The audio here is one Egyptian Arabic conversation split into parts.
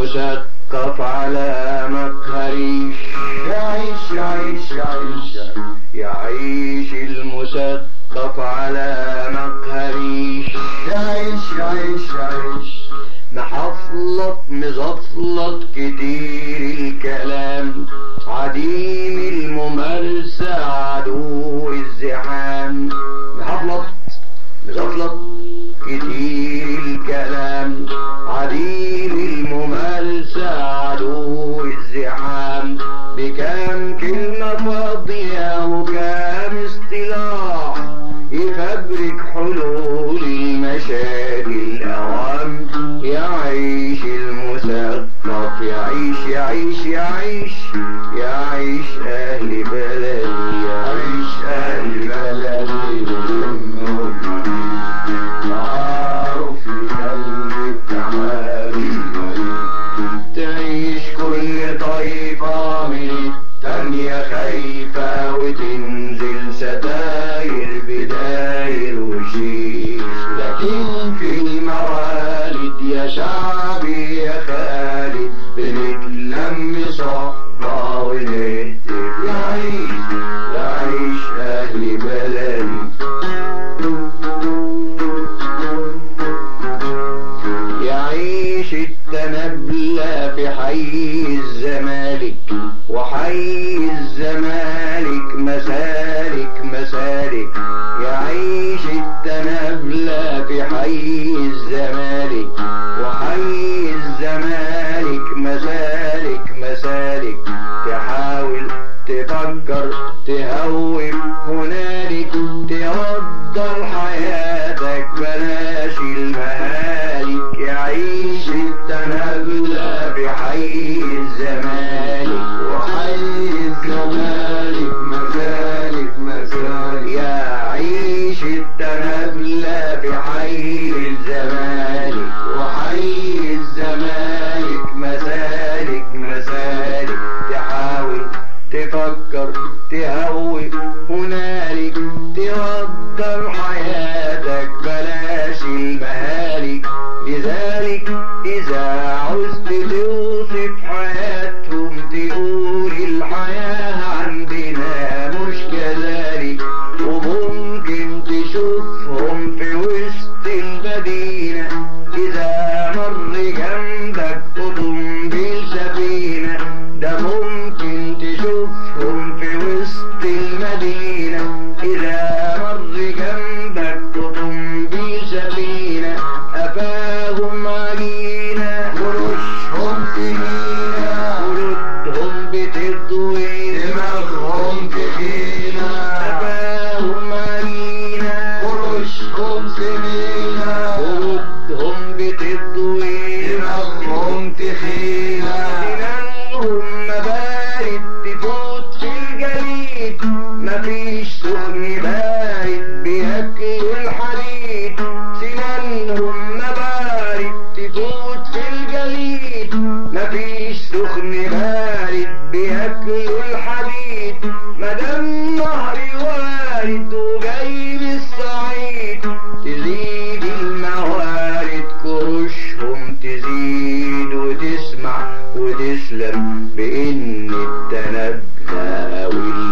المثقف على مقهريش يعيش يعيش يعيش يعيش المثقف على مقهريش يعيش يعيش يعيش محفلط مزفلط كتير الكلام عديم الممارسة عدو الزحام محفلط مزفلط كتير الكلام عديم الممارسة عدو الزحام بكام كلمة فاضية وكام اصطلاح يفبرك حلول المشاكل أوام يعيش المثقف يعيش يعيش يعيش يعيش أهل بلدي يعيش أهل بلدي منهم معروف قلبي كمالي تعيش كل طائفة من التانية خايفة وتنزل ستاير بداير وشيش لكن في الموالد يا شعبي يا خالد بنتلم صحبة ونهتف يعيش يعيش أهل بلدي يعيش التنبلة في حي الزمالك وحي الزمالك مسالك مسالك يعيش التنبلة في حي الزمالك وحي الزمالك مسالك مسالك تحاول تفكر تهوب هنالك تقدر حياتك بلاش المهالك يعيش التنبلة بحي الزمالك وحي الزمالك مسالك مسالك يعيش التنبلة بحي الزمالك وحي الزمالك مسالك مسالك تحاول تفكر تهوي هنالك تقدر حياتك بلاش المهالك لذلك إذا عزت توصف حياتهم تقول الحياة عندنا مش كذلك وممكن تشوفهم في وسط المدينة إذا مر جنبك أوتومبيل سفينة ده ممكن تشوفهم في وسط المدينة إذا مر جنبك أوتومبيل سفينة أفاهم عجينة ورشهم سنينة ورودهم بتضوي دماغهم تخينة أفاهم عجينة ورشهم سنينة ورودهم بتضوي دماغهم تخينة سنانهم مبارد تفوت في الجليد مفيش سخن بارد بياكلوا الحديد سنانهم مبارد تفوت في الجليد مفيش سخن بارد بياكلوا الحديد مدام نهري وارد وجاي من الصعيد تزيد الموارد كروشهم تزيد وتسمع وتسلم بإن التنبلة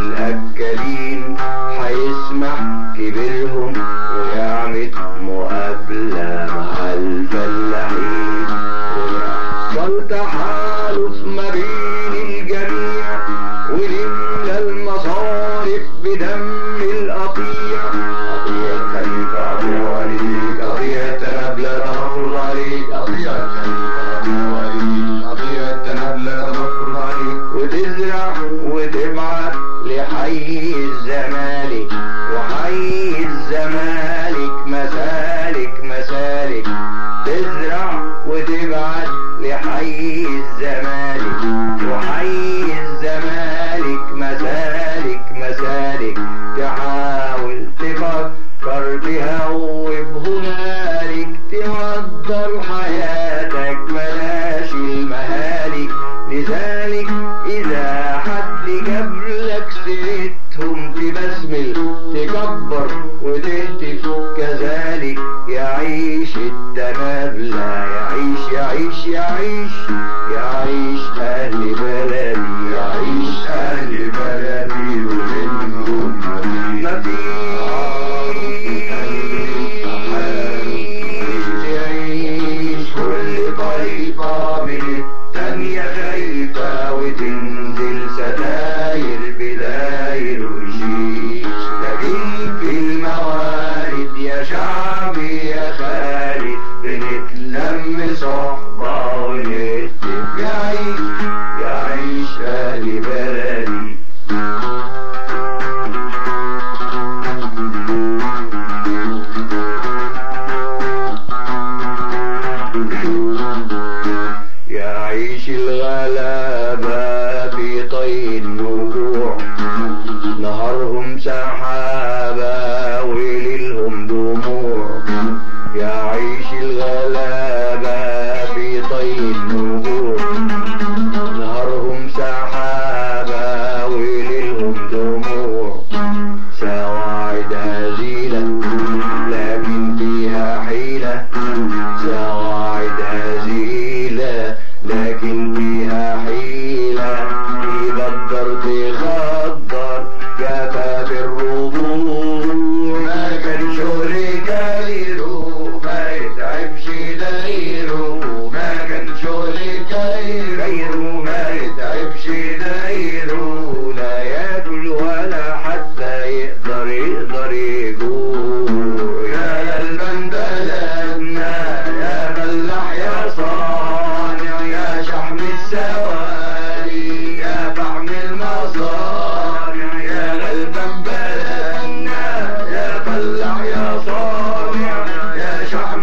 والأكلين هيسمح كبيرهم ويعمل مقابلة مع الفلاحين ويحصل تحالف ما بين الجميع ونملى المصارف بدم القطيع قضية خليفة أبو وليد قضية تنبلة تمر عليك قضية خليفة أبو وليد قضية تنبلة تمر عليك وتزرع وتبعت لحي الزمالك وحي الزمالك مسالك مسالك تزرع وتبعت لحي الزمالك وحي الزمالك مسالك مسالك تحاول تفكر تهوب هنالك تقدر حياتك بلاش المهالك لذلك إذا حد جاب لك سيرتهم تبسمل تكبر وتهتف كذلك يعيش التنابلة يعيش يعيش يعيش يعيش أهل بلدي يعيش أهل بلدي ومنهم مدينة تعيش كل طائفة من التانية خايفة وتنزل ستاير بداير وشيش لكن في الموارد يا شعبي يا خالد بنتلم صحبة ونكتب يعيش يعيش أهل بلدي يعيش الغلابة في طي النجوع نهارهم سحابة وليلهم دموع يعيش الغلابة في طي النجوع نهارهم سحابة وليلهم دموع سواعد هزيلة لكن فيها حيلة سواعد هزيلة لكن فيها حيلة يقدر تخدر جفاف الربوع ما كان شغلي كايرو ما يتعبش دايرو ما كان شغلي كايرو ما يتعبش دايرو لا ياكل ولا حتى يقدر يقدر يجوع يا قلبا بلدنا يا ملاح يا صانع يا شحم السواري يا فحم المصانع يا قلبا بلدنا يا فلاح يا صانع يا شحم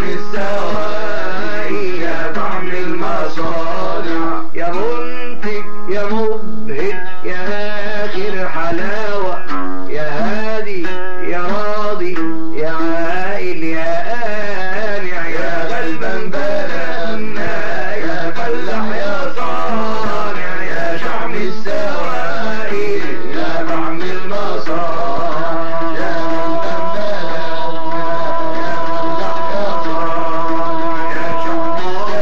السواري يا فحم المصانع يا منتج يا مبهج يا آخر حلاوة يا هادي يا راضي يا عائل يا آنع يا قلبا بلدنا يا فلاح يا صانع يا شحم السوائل يا فحم المصانع يا قلبا بلدنا يا فلاح يا صانع يا شحم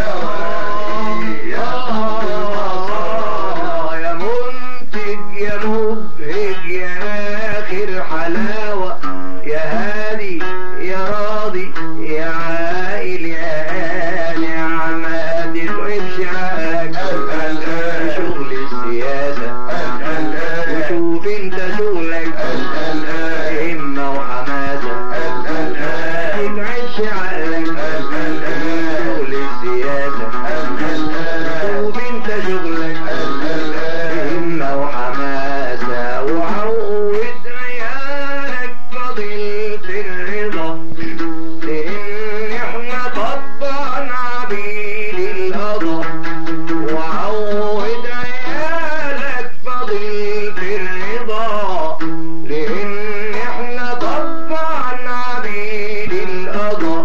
السوائل يا فحم المصانع يا منتج يا مبهج يا آخر حلاوة يا هادي يا راضي يا عائل يا آنع ما تتعبش عقلك شغل السياسة وشوف انت شغلك همة وحماسة تتعبش عقلك شغل السياسة شوف انت شغلك همة وحماسة وعود عيالك فضيلة الرضا لان احنا طبعا عبيد القضا وعود عيالك فضيلة الرضا لان احنا طبعا عبيد القضا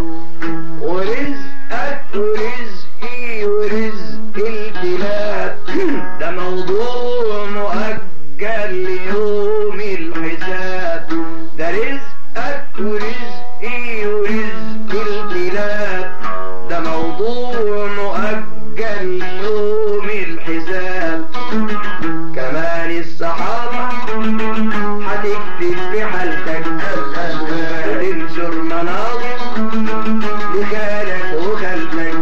ورزقك ورزقي ورزق الكلاب ده موضوع مؤجل ليوم الحساب ده رزقك ورزقي ورزق الكلاب ده موضوع مؤجل ليوم الحساب كمان الصحابة هتكتب في حالتك وتنشر مناظر لخالك وخالتك